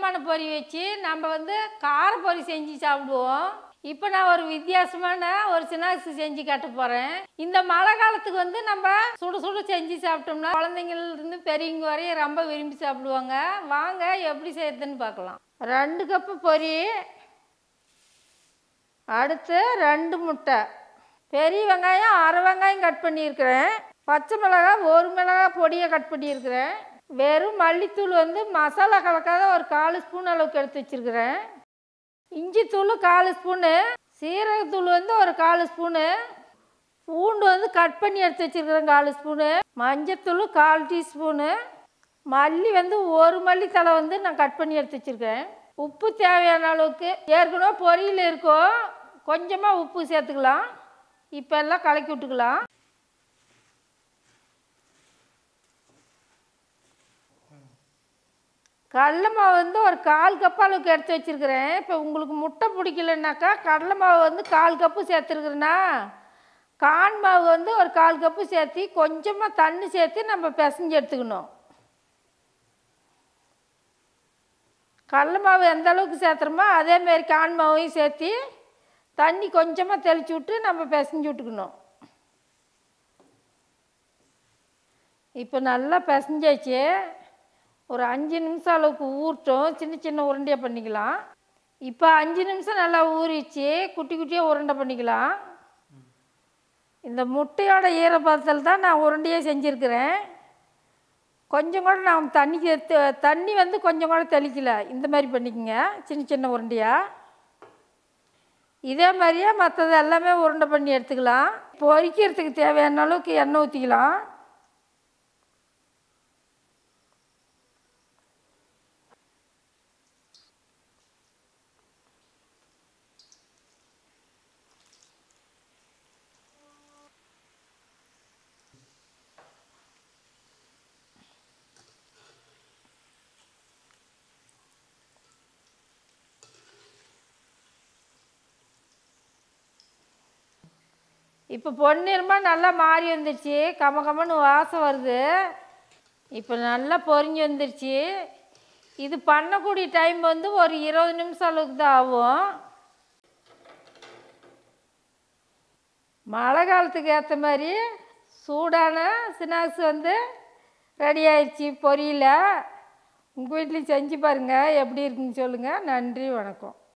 விதமான பொரி வச்சு நம்ம வந்து கார பொரி செஞ்சு சாப்பிடுவோம் இப்போ நான் ஒரு வித்தியாசமான ஒரு ஸ்நாக்ஸ் செஞ்சு காட்ட போகிறேன் இந்த மழை காலத்துக்கு வந்து நம்ம சுட சுட செஞ்சு சாப்பிட்டோம்னா குழந்தைங்கள்ருந்து பெரியவங்க வரையும் ரொம்ப விரும்பி சாப்பிடுவாங்க வாங்க எப்படி செய்யறதுன்னு பார்க்கலாம் ரெண்டு கப்பு பொரி அடுத்து ரெண்டு முட்டை பெரிய வெங்காயம் அரை வெங்காயம் கட் பண்ணியிருக்கிறேன் பச்சை மிளகாய் ஒரு மிளகாய் பொடியை கட் பண்ணியிருக்கிறேன் வெறும் மல்லித்தூள் வந்து மசாலா கலக்காத ஒரு கால் ஸ்பூன் அளவுக்கு எடுத்து வச்சுருக்கிறேன் இஞ்சி தூள் கால் ஸ்பூனு சீரகத்தூள் வந்து ஒரு கால் ஸ்பூனு பூண்டு வந்து கட் பண்ணி எடுத்து வச்சுருக்கிறேன் கால் ஸ்பூனு மஞ்சத்தூள் கால் டீஸ்பூனு மல்லி வந்து ஒரு மல்லி தலை வந்து நான் கட் பண்ணி எடுத்து வச்சுருக்கேன் உப்பு தேவையான அளவுக்கு ஏற்கனவே பொரியல் இருக்கும் கொஞ்சமாக உப்பு சேர்த்துக்கலாம் இப்போ எல்லாம் கலக்கி விட்டுக்கலாம் கடலை மாவு வந்து ஒரு கால் கப் அளவுக்கு எடுத்து வச்சுருக்கிறேன் இப்போ உங்களுக்கு முட்டை பிடிக்கலனாக்கா கடலை மாவு வந்து கால் கப்பு சேர்த்துருக்குறேன்னா கான் மாவு வந்து ஒரு கால் கப்பு சேர்த்து கொஞ்சமாக தண்ணி சேர்த்து நம்ம பிசைஞ்சு எடுத்துக்கணும் கடல மாவு எந்த அளவுக்கு சேர்த்துறோமோ அதேமாரி கான் மாவையும் சேர்த்து தண்ணி கொஞ்சமாக தெளித்து விட்டு நம்ம பிசைஞ்சு விட்டுக்கணும் இப்போ நல்லா பிசைஞ்சாச்சு ஒரு அஞ்சு நிமிஷம் அளவுக்கு ஊறட்டும் சின்ன சின்ன உருண்டையாக பண்ணிக்கலாம் இப்போ அஞ்சு நிமிஷம் நல்லா ஊறிச்சு குட்டி குட்டியாக உருண்டை பண்ணிக்கலாம் இந்த முட்டையோட ஈரப்பதத்தில் தான் நான் உருண்டையாக செஞ்சுருக்கிறேன் கொஞ்சம் கூட நான் தண்ணி சேர்த்து தண்ணி வந்து கொஞ்சம் கூட தெளிக்கல இந்த மாதிரி பண்ணிக்கோங்க சின்ன சின்ன உருண்டையாக இதே மாதிரியே மற்றது எல்லாமே உருண்டை பண்ணி எடுத்துக்கலாம் பொரிக்கிறதுக்கு தேவையான அளவுக்கு எண்ணெய் ஊற்றிக்கலாம் இப்போ பொன்னிறமாக நல்லா மாறி வந்துருச்சு கம கமன்னு வாசம் வருது இப்போ நல்லா பொரிஞ்சு வந்துருச்சு இது பண்ணக்கூடிய டைம் வந்து ஒரு இருபது நிமிஷம் அளவுக்கு தான் ஆகும் மழை காலத்துக்கு ஏற்ற மாதிரி சூடான ஸ்நாக்ஸ் வந்து ரெடி ஆயிடுச்சு பொரியல உங்கள் வீட்லேயும் செஞ்சு பாருங்கள் எப்படி இருக்குன்னு சொல்லுங்கள் நன்றி வணக்கம்